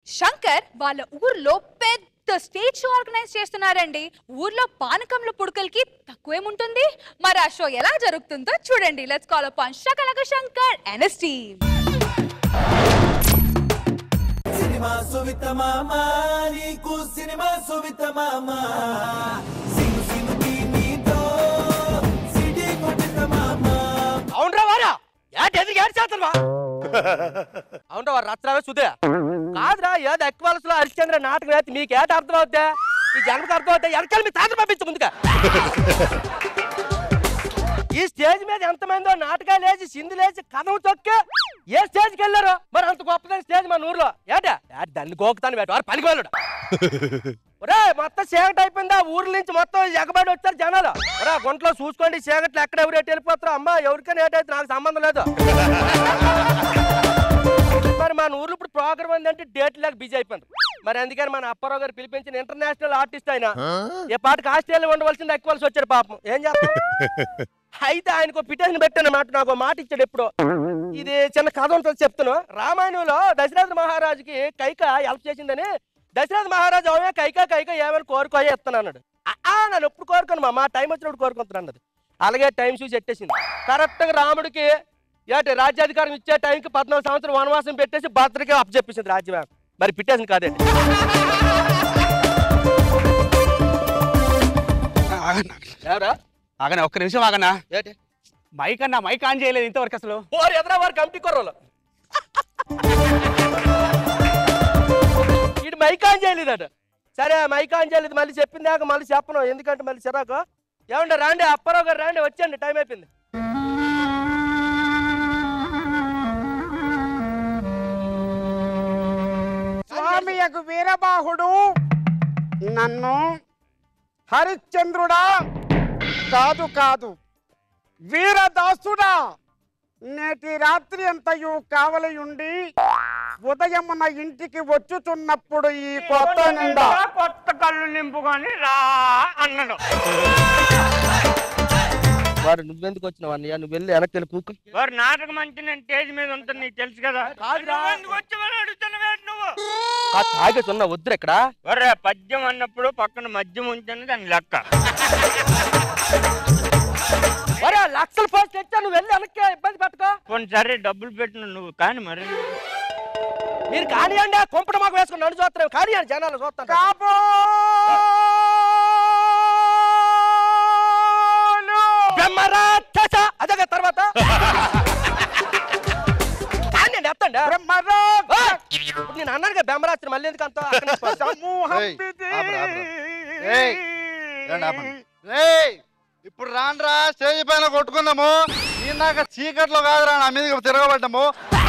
శంకర్ వాళ్ళ ఊర్లో పెద్ద స్టేజ్ షో ఆర్గనైజ్ చేస్తున్నారండి ఊర్లో పానకంలో పుడకలకి తక్కువేముంటుంది మరి ఆ షో ఎలా జరుగుతుందో చూడండి let's call upon Shakalaka Shankar ఎన్ఎస్టీ సినిమా సువిత మామ నీకు సినిమా సువిత మామ సిను సినుకి నీతో సిటీ కొట్టిత మామ అవునరా వారా ఏంటి ఎందుకు ఏడు చేస్తావా అవునరా వారు రచ్చరావే సుదే కాదురా ఏదో ఎక్వల్స్ లో హరిశ్చంద్ర నాటకం వేస్తే మీకు ఏట అర్థం అవుద్దా ఈ జన్మకు అర్థం అవుతా వెనకాల మీ తాత పంపించు ముందుగా ఈ స్టేజ్ మీద ఎంతమందో నాటకాలు వేసి సింధులు వేసి కథం తొక్కి ఏ స్టేజ్కి వెళ్ళారు మరి అంత గొప్పదైన స్టేజ్ మన ఊర్లో ఏటా ఏట దాన్ని గోకుతాను వేట వారు పలిగోళ్ళుడు ఒరే మొత్తం చీకటి అయిపోయిందా ఊర్ల నుంచి మొత్తం ఎగబడి వచ్చారు జనాలు ఒరే గుంట్లో చూసుకోండి చీకట్లు ఎక్కడ ఎవరు ఎటు వెళ్ళిపోతారు అమ్మా ఎవరికైనా ఏటైతే నాకు సంబంధం లేదు మరి మన ఊర్లో ఇప్పుడు ప్రోగ్రామ్ ఏంటంటే డేట్ లేక బిజీ అయిపోయింది మరి అందుకని మన అప్పారావు గారు పిలిపించిన ఇంటర్నేషనల్ ఆర్టిస్ట్ ఆయన ఏ పాటకి ఆస్ట్రేలియా ఉండవలసింది ఎక్కువలసి వచ్చారు పాపం ఏం చేస్తాం అయితే ఆయనకు పిటిషన్ పెట్టాను మాట నాకు మాట ఇచ్చాడు ఎప్పుడు ఇది చిన్న కథ ఉంటుంది చెప్తాను రామాయణంలో దశరథ మహారాజుకి కైక హెల్ప్ చేసిందని దశరథ మహారాజు అవే కైక కైక ఏమని కోరుకోయే ఇస్తాను అన్నాడు "ఆ, ఆ, నేను ఎప్పుడు కోరుకోను మా టైం వచ్చినప్పుడు కోరుకుంటున్నాను అన్నది అలాగే టైం చూసి ఎట్టేసింది కరెక్ట్ గా రాముడికి ఏటి రాజ్యాధికారం ఇచ్చే టైంకి పద్నాలుగు సంవత్సరం వనవాసం పెట్టేసి భద్రకి అప్పచెప్పేసింది రాజ్యం మరి పిట్టేసింది కాదండి ఎవరా ఆగనా ఒక్క నిమిషం ఆగనా ఏటి మైక్ అన్నా మైక్ ఆన్ చేయలేదు ఇంతవరకు అసలు ఓరు ఎదురా వారు కమిటీ కుర్రోళ్ళు ఇటు మైక్ ఆన్ చేయలేదట సరే మైక్ ఆన్ చేయలేదు మళ్ళీ చెప్పిందాక మళ్ళీ చెప్పను ఎందుకంటే మళ్ళీ చిరాకు ఏమంటే రాండి అప్పారావు గారు రాండి వచ్చండి టైం అయిపోయింది స్వామియకు వీరబాహుడు నన్ను హరిశ్చంద్రుడా కాదు కాదు వీరదాసుడా నేటి రాత్రి అంతయు కావలియుండి ఉదయమున ఇంటికి వచ్చుచున్నప్పుడు ఈ కొత్త నిండా కొత్త కళ్ళు నింపుకొని రా అన్నాడు వాడు నువ్వెందుకు వచ్చినావు అన్నయ్య నువ్వు వెళ్ళి వెనక్కి వెళ్ళి కూకు వారు నాటకం మంచి నేను స్టేజ్ మీద ఉంటుంది నీకు తెలుసు కదా కాదురా. నువ్వు ఎందుకు వచ్చావని అడుగుతున్నావేంటి నువ్వు కాదు తాగేసి ఉన్నా వద్దురు ఇక్కడ ఒరే పద్యం అన్నప్పుడు పక్కన మద్యం ఉంచని దాని లెక్క ఒరే లక్షల పోస్ట్ తెచ్చా నువ్వు వెళ్ళి వెనక్కి ఇబ్బంది పెట్టుకో కొన్ని సరే డబ్బులు పెట్టిన నువ్వు కానీ మరి మీరు కానివ్వండి ఆ కుంపట మాకు వేసుకుని నన్ను చూస్తారు కానివ్వండి జనాలు చూస్తాను కాబోలు బ్రహ్మరాక్షస అదే తర్వాత కానివ్వండి ఎత్తండి బ్రహ్మరా ఆ! ఇప్పుడు నేను అన్నాను కదా బెమ్మరాత్రి మళ్ళీ ఎందుకు అంత అక్కడి నుంచి పోతా? సమూహం ఏయ్, విధి. ఆపరా, ఆపరా. ఏయ్, రండి, ఆపండి. రేయ్ ఇప్పుడు రాండ్రా స్టేజ్ పైన కొట్టుకుందాము ఇందాక చీకట్లో కాదురా నా మీదకి తిరగబడ్డాము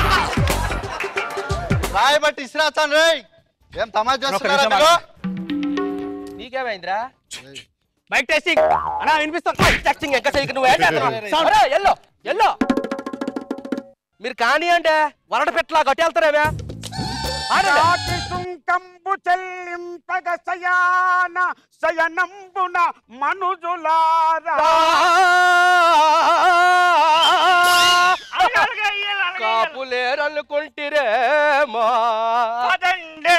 రాయబట్టి ఇసిరాస్తాను రేయ్ ఏం తమాషా చేస్తున్నారా నిమిషం మీరు? నీకేమైందిరా మైక్ టెస్టింగ్ అన్నా వినిపిస్తుంది టెక్సింగ్ ఇంకా సైకి నువ్వు ఏం చేస్తున్నావు? ఒరే, ఎల్లో ఎల్లో మీరు కానివ్వండి వరడ పెట్టలా గట్టెళ్తారేవే రాతి సుంకంబు చెల్లింపగ సయాన శయనంబున మనుజులారా అలాగే ఇయ్యాలి, అలాగే ఇయ్యాలి. కాపులేరనుకుంటిరేమో పదండి.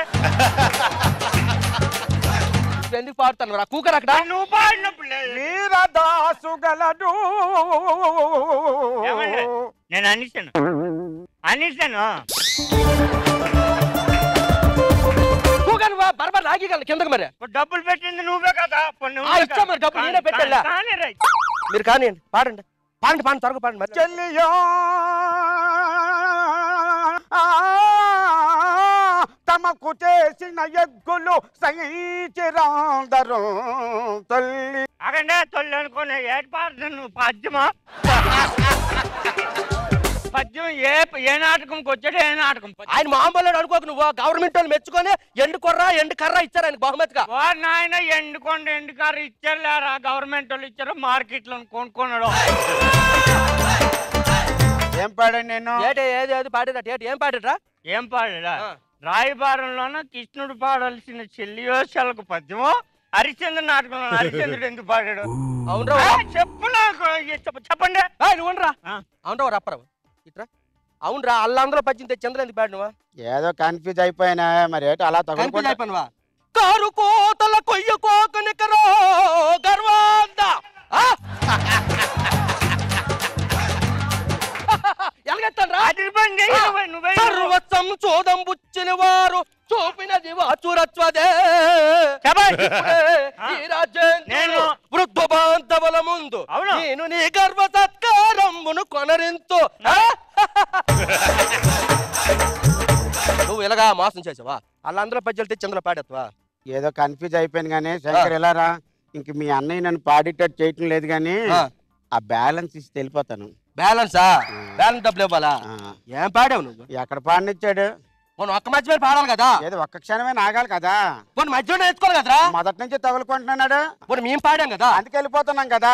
ఎందుకు పాడుతాను రా కూకర్ అక్కడ నువ్వు పాడినప్పుడు లేదు. వీరదాసు గలడు ఏమండి? నేను అనిస్తాను అనిస్తాను కూకర్ బరబర్ లాగిగల కిందకి మరి ఇప్పుడు డబ్బులు పెట్టింది నువ్వే కదా ఇప్పుడు నువ్వే ఆ, ఇచ్చా కదా. మరి డబ్బులు కానీ- నేనే పెట్టాలా? కానీ రైట్. మీరు కానివ్వండి పాడండి పాడండి పాడండి త్వరగా పాడండి మరి చెల్లియో తమకు చేసిన ఎగ్గులు సహించిరాందరు తల్లి ఆగండి తొలి అనుకునే ఏటి పాడుతాను నువ్వు పద్యమా పద్యం ఏ ఏ నాటకంకి వచ్చాడు ఏ నాటకం ఆయన మామూలు అనుకోకు నువ్వు గవర్నమెంట్ వాళ్ళు మెచ్చుకొని ఎండు కొర్ర ఎండు కర్ర ఇచ్చారు ఆయన బహుమతిగా వారు నాయన ఎండుకోండి ఎండుకారు ఇచ్చారు లేరా గవర్నమెంట్ వాళ్ళు ఇచ్చారు మార్కెట్లో కొనుక్కున్నాడు ఏం పాడాను నేను ఏటి ఏది ఏది పాడేదట ఏటి ఏం పాడేట్రా ఏం పాడా ఆ. రాయబారంలోన కృష్ణుడు పాడాల్సిన చెల్లియోశలకు పద్యము హరిశ్చంద్ర నాటకంలో హరిశ్చంద్రుడు ఎందుకు పాడాడు అవునరా ఆ, చెప్పు నాకు ఏ చెప్ప- చెప్పండి ఏయ్, నువ్వు ఉండరా ఆ. అవునరా రప్పరావు ఇట్రా అవునరా అల్లందరూ పచ్చింది చంద్ర ఎందుకు పాడినవా ఏదో కన్ఫ్యూజ్ అయిపోయినా మరి ఏంటో అలా కన్ఫ్యూజ్ తగులుకుంటా అయిపోయినవా కారు కోతల కొయ్య కోకనికరో గర్వాంద ఆ? ఎలాగెత్తాను రా అదిరిపోయింది నువ్వే నువ్వే సర్వస్వం చూదం బుచ్చిన వారు చూపినది వాచురత్వదే శభాష్. ఇప్పుడే ఈ రాజ్యేంద్రుడు నేను- వృద్ధ బాంధవుల ముందు అవును. నేను నీ గర్వ సత్కారమును కొనరింతు ఆ? నువ్వు ఇలాగా మోసం చేసావా వాళ్ళందరూ పద్యాలు తెచ్చి అందులో పాడేత్వా ఏదో కన్ఫ్యూజ్ అయిపోయింది కానీ శంకర్ ఎలా రా ఇంక మీ అన్నయ్య నన్ను పాడేటట్టు చేయటం లేదు కానీ ఆ. ఆ బ్యాలెన్స్ ఇచ్చి వెళ్ళిపోతాను బ్యాలెన్సా బ్యాలెన్స్ డబ్బులు ఇవ్వాలా ఆ. ఏం పాడావు నువ్వు ఎక్కడ పాడనిచ్చాడు పోనీ ఒక్క మధ్య మీద పాడాలి కదా ఏదో ఒక్క క్షణమే నాగాలి కదా పోనీ మధ్యలో నేర్చుకోవాలి కదరా మొదటి నుంచి తగులుకుంటున్నాడు పోనీ మేము పాడాం కదా అందుకే వెళ్ళిపోతున్నాం కదా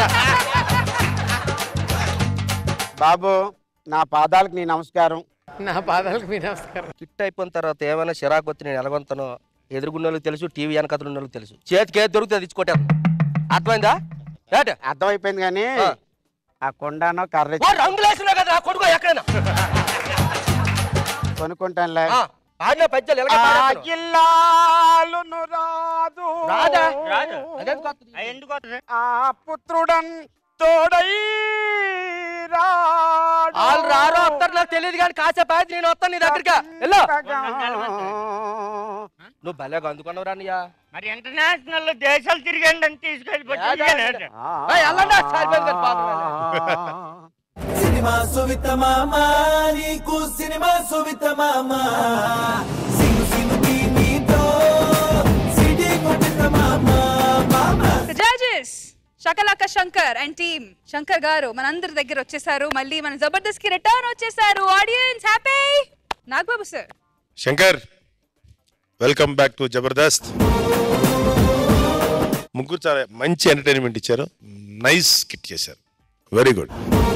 బాబు నా పాదాలకు నీ నమస్కారం నా పాదాలకు మీ నమస్కారం కిట్ అయిపోయిన తర్వాత ఏమైనా చిరాకు వచ్చి నేను ఎలాగొంతానో ఎదురుగున్న వాళ్ళకి తెలుసు టీవీ వెనకతలు ఉన్న వాళ్ళకి తెలుసు చేతికి ఏది దొరికితే తెచ్చుకోటాను అర్థమైందా ఏంటి? అర్థమైపోయింది కానీ ఆ. ఆ కొండనో కర్ర ఓ రంగులు వేసినా కదా కొడుకో ఎక్కడైనా కొనుక్కుంటానులే ఆ, పాడిన పద్యాలు ఎలాగ ఆ పాడేస్తాను. జిల్లాలును రాదు రాదా? రాదు. అదేం కొత్తది? ఆ, ఎందుకు వస్తుంది? ఆ పుత్రుడన్ తోడై రాడు వాళ్ళు రారో వస్తారు నాకు తెలియదు కానీ కాసేపు అయితే నేను వస్తాను నీ దగ్గరికి వెళ్ళు నువ్వు భలేగా అందుకున్నావు రానియా మరి ఇంటర్నేషనల్ లో దేశాలు తిరిగండి అని తీసుకెళ్ళిపోతే ఏయ్, వెళ్ళండి, సరిపోయింది కదా పాపం. సినిమా సువిత మామ నీకు సినిమా సువిత మామ సిను సినుకి నీతో సిటీ కొట్టిన మామ మామ judges Shakalaka Shankar and team Shankar garu మనందరి దగ్గర వచ్చేసారు మళ్ళీ మన జబర్దస్త్ కి రిటర్న్ వచ్చేసారు audience happy Nagababu sir Shankar welcome back to Jabardasth ముగ్గురు చాలా మంచి ఎంటర్టైన్మెంట్ ఇచ్చారు నైస్ కిట్ చేశారు వెరీ గుడ్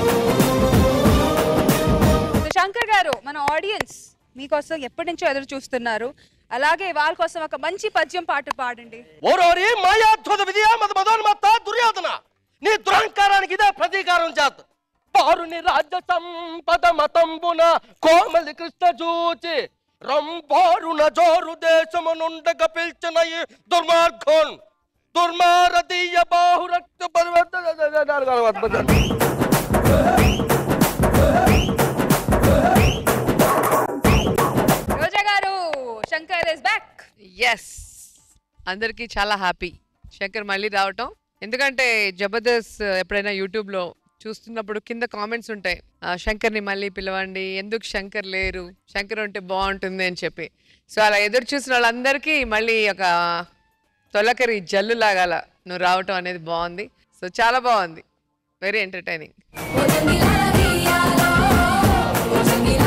శంకర్ గారు మన ఆడియన్స్ మీకోసం ఎప్పటి నుంచో ఎదురు చూస్తున్నారు అలాగే వాళ్ళ కోసం ఒక మంచి పద్యం పాట పాడండి ఓరోరి మాయాద్భుత విజయ మద మదోన్మత్త దుర్యోధన నీ దురహంకారానికి ఇదే ప్రతీకారం చేత పారుని రాజ్య సంపద మతంబున కోమలి కృష్ణ చూచి రంబారున జోరు దేశమునుండగ పిల్చిన ఈ దుర్మార్గం దుర్మారదీయ బాహురక్త రోజా గారు శంకర్ ఇస్ బ్యాక్ ఎస్ అందరికీ చాలా హ్యాపీ శంకర్ మళ్ళీ రావటం ఎందుకంటే జబర్దస్త్ ఎప్పుడైనా యూట్యూబ్లో చూస్తున్నప్పుడు కింద కామెంట్స్ ఉంటాయి "ఆ, శంకర్ని మళ్ళీ పిలవండి ఎందుకు శంకర్ లేరు శంకర్ ఉంటే బాగుంటుంది అని చెప్పి సో అలా ఎదురు చూసిన వాళ్ళందరికీ మళ్ళీ ఒక తొలకరి జల్లు లాగాల నువ్వు రావటం అనేది బాగుంది సో చాలా బాగుంది very entertaining Oye, mira la guía,